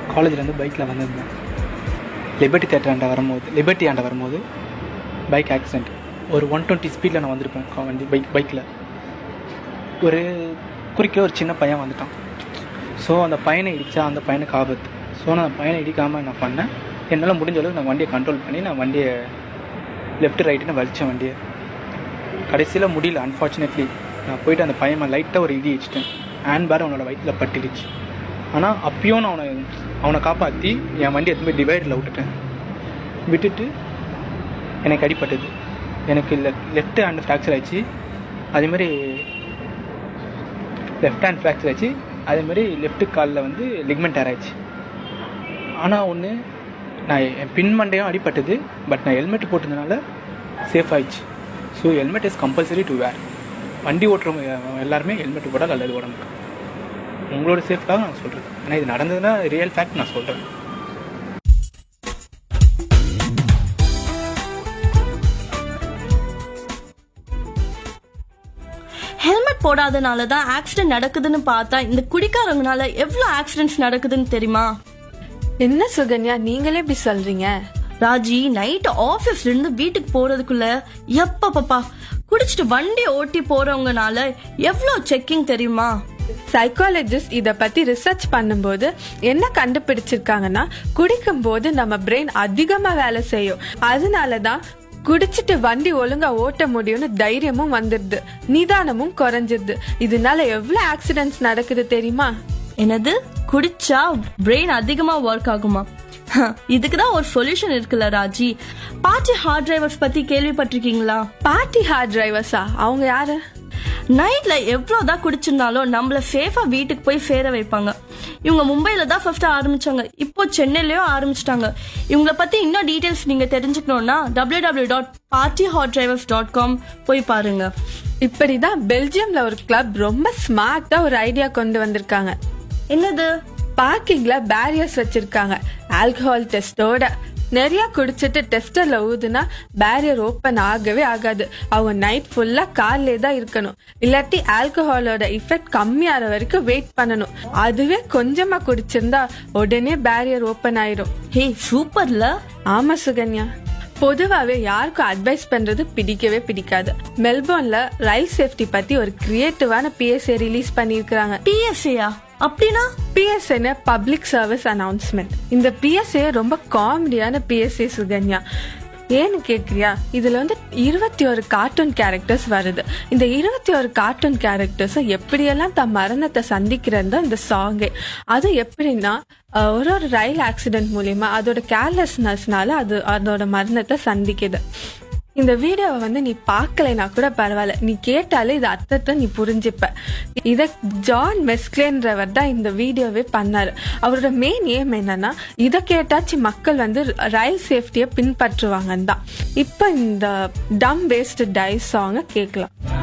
காலேஜ்லேருந்து பைக்கில் வந்திருந்தேன் லிபர்ட்டி தேட்டர் ஆண்ட வரும்போது லிபர்ட்டி ஆண்ட வரும்போது பைக் ஆக்சிடெண்ட் ஒரு ஒன் டுவெண்ட்டி ஸ்பீடில் நான் வந்திருப்பேன் கா- வண்டி பைக் பைக்கில் ஒரு குறுக்கே ஒரு சின்ன பையன் வந்துட்டான் ஸோ அந்த பையனை இடித்தா அந்த பையனுக்கு ஆபத்து ஸோ நான் அந்த பையனை இடிக்காமல் நான் பண்ணேன் என்னால் முடிஞ்ச அளவுக்கு நான் வண்டியை கண்ட்ரோல் பண்ணி நான் வண்டியை லெஃப்ட் ரைட்டுன்னு வலிச்சேன் வண்டியை கடைசியில் முடியல அன்ஃபார்ச்சுனேட்லி நான் போயிட்டு அந்த பையன் லைட்டாக ஒரு இடி அடிச்சிட்டேன் ஹேண்ட் பேர் அவனோட வயிற்றில் பட்டுடுச்சு ஆனால் அப்பயும் நான் அவனை அவனை காப்பாற்றி என் வண்டி எடுத்து போய் டிவைடரில் விட்டுட்டேன் விட்டுட்டு எனக்கு அடிபட்டது எனக்கு லெஃப்ட் ஹேண்ட் ஃப்ராக்சர் ஆச்சு அதேமாதிரி லெஃப்ட் ஹேண்ட் ஃப்ராக்சர் ஆச்சு அதேமாதிரி லெஃப்ட் காலில் வந்து லிக்மெண்ட் டேர் ஆச்சு ஆனால் ஒன்று நான் என் பின் மண்டையும் அடிபட்டது பட் நான் ஹெல்மெட் போட்டதுனால சேஃப் ஆயிடுச்சு so helmet is compulsory to wear வண்டி ஓட்டுறவங்க எல்லாருமே ஹெல்மெட் போட்டால் நல்லது உடம்புக்கு உங்களோட சேஃப்காக நான் சொல்கிறேன் ஆனால் இது நடந்ததுன்னா ரியல் ஃபேக்ட் நான் சொல்கிறேன் ஹெல்மெட் போடாதனால தான் ஆக்சிடென்ட் நடக்குதுன்னு பார்த்தா இந்த குடிக்காரங்கனால எவ்வளவு ஆக்சிடென்ட்ஸ் நடக்குதுன்னு தெரியுமா என்ன சுகன்யா நீங்களே இப்படி சொல்றீங்க ராஜி நைட் ஆபீஸ்ல இருந்து வீட்டுக்கு போறதுக்குள்ள எப்ப பாப்பா குடிச்சிட்டு வண்டி ஓட்டி போறவங்கனால எவ்வளவு செக்கிங் தெரியுமா சைக்காலஜிஸ்ட் இத பத்தி ரிசர்ச் பண்ணும்போது என்ன கண்டுபிடிச்சிருக்காங்கன்னா குடிக்கும் போது நம்ம பிரெயின் அதிகமா வேலை செய்யும் அதனாலதான் குடிச்சிட்டு வண்டி ஒழுங்கா ஓட்ட முடியும்னு தைரியமும் வந்துடுது நிதானமும் குறைஞ்சிருது இதனால எவ்வளவு ஆக்சிடென்ட்ஸ் நடக்குது தெரியுமா என்னது குடிச்சா பிரெயின் அதிகமா ஒர்க் ஆகுமா ஹ, இதுக்குதான் ஒரு சொல்யூஷன் இருக்குல்ல ராஜி பார்ட்டி ஹார்ட் டிரைவர்ஸ் பத்தி கேள்விப்பட்டிருக்கீங்களா பார்ட்டி ஹார்ட் டிரைவர்ஸா அவங்க யாரு நைட்ல எவ்வளவுதான் குடிச்சிருந்தாலும் நம்மள சேஃபா வீட்டுக்கு போய் சேர வைப்பாங்க இவங்க மும்பைல தான் ஃபர்ஸ்ட் ஆரம்பிச்சாங்க இப்போ சென்னையிலயும் ஆரம்பிச்சிட்டாங்க இவங்கள பத்தி இன்னும் டீடைல்ஸ் நீங்க தெரிஞ்சுக்கணும்னா W W dot party hard drivers dot com போய் பாருங்க இப்படிதான் பெல்ஜியம்ல ஒரு கிளப் ரொம்ப ஸ்மார்ட்டா ஒரு ஐடியா கொண்டு வந்திருக்காங்க என்னது பார்க்கிங்ல பேரியர்ஸ் வச்சிருக்காங்க ஆல்கஹால் டெஸ்டோட நிறைய குடிச்சிட்டு டெஸ்டர்ல ஊதுனா பேரியர் ஓபன் ஆகவே ஆகாது அவங்க நைட் ஃபுல்லா கார்லே தான் இருக்கணும் இல்லாட்டி ஆல்கஹாலோட இஃபெக்ட் கம்மியாற வரைக்கும் வெயிட் பண்ணணும் அதுவே கொஞ்சமா குடிச்சிருந்தா உடனே பேரியர் ஓபன் ஆயிரும் ஹே சூப்பர்ல ஆமா சுகன்யா பொதுவாவே யாருக்கும் அட்வைஸ் பண்றது பிடிக்கவே பிடிக்காது மெல்போர்ன்ல ரயில் சேஃப்டி பத்தி ஒரு கிரியேட்டிவான பிஎஸ்ஏ ரிலீஸ் பண்ணிருக்காங்க பிஎஸ்ஏயா அப்படின்னா பிஎஸ்ஏன்னு பப்ளிக் சர்வீஸ் அனௌன்ஸ்மெண்ட் இந்த பிஎஸ்ஏ ரொம்ப காமெடியான பிஎஸ்ஏ சுகன்யா ஏன்னு கேக்குறியா இதுல வந்து இருபத்தி ஒரு கார்ட்டூன் கேரக்டர்ஸ் வருது இந்த இருபத்தி ஒரு கார்ட்டூன் கேரக்டர்ஸ் எப்படியெல்லாம் தன் மரணத்தை சந்திக்கிறது தான் இந்த சாங்கே அது எப்படின்னா அஹ், ஒரு ஒரு ரயில் ஆக்சிடென்ட் மூலியமா அதோட கேர்லெஸ்னஸ்னால அது அதோட மரணத்தை சந்திக்குது இந்த வீடியோவை வந்து நீ பார்க்கலைனா கூட பரவாயில்ல நீ கேட்டாலே இது அர்த்தத்தை நீ புரிஞ்சுப்ப இத ஜான் மெஸ்க்லேன்றவர் தான் இந்த வீடியோவே பண்ணாரு அவரோட மெயின் ஏம் என்னன்னா இதை கேட்டாச்சு மக்கள் வந்து ரயில் சேஃப்டியை பின்பற்றுவாங்கன்னு தான் இப்போ இந்த டம் வேஸ்ட் டை சாங்கை கேட்கலாம்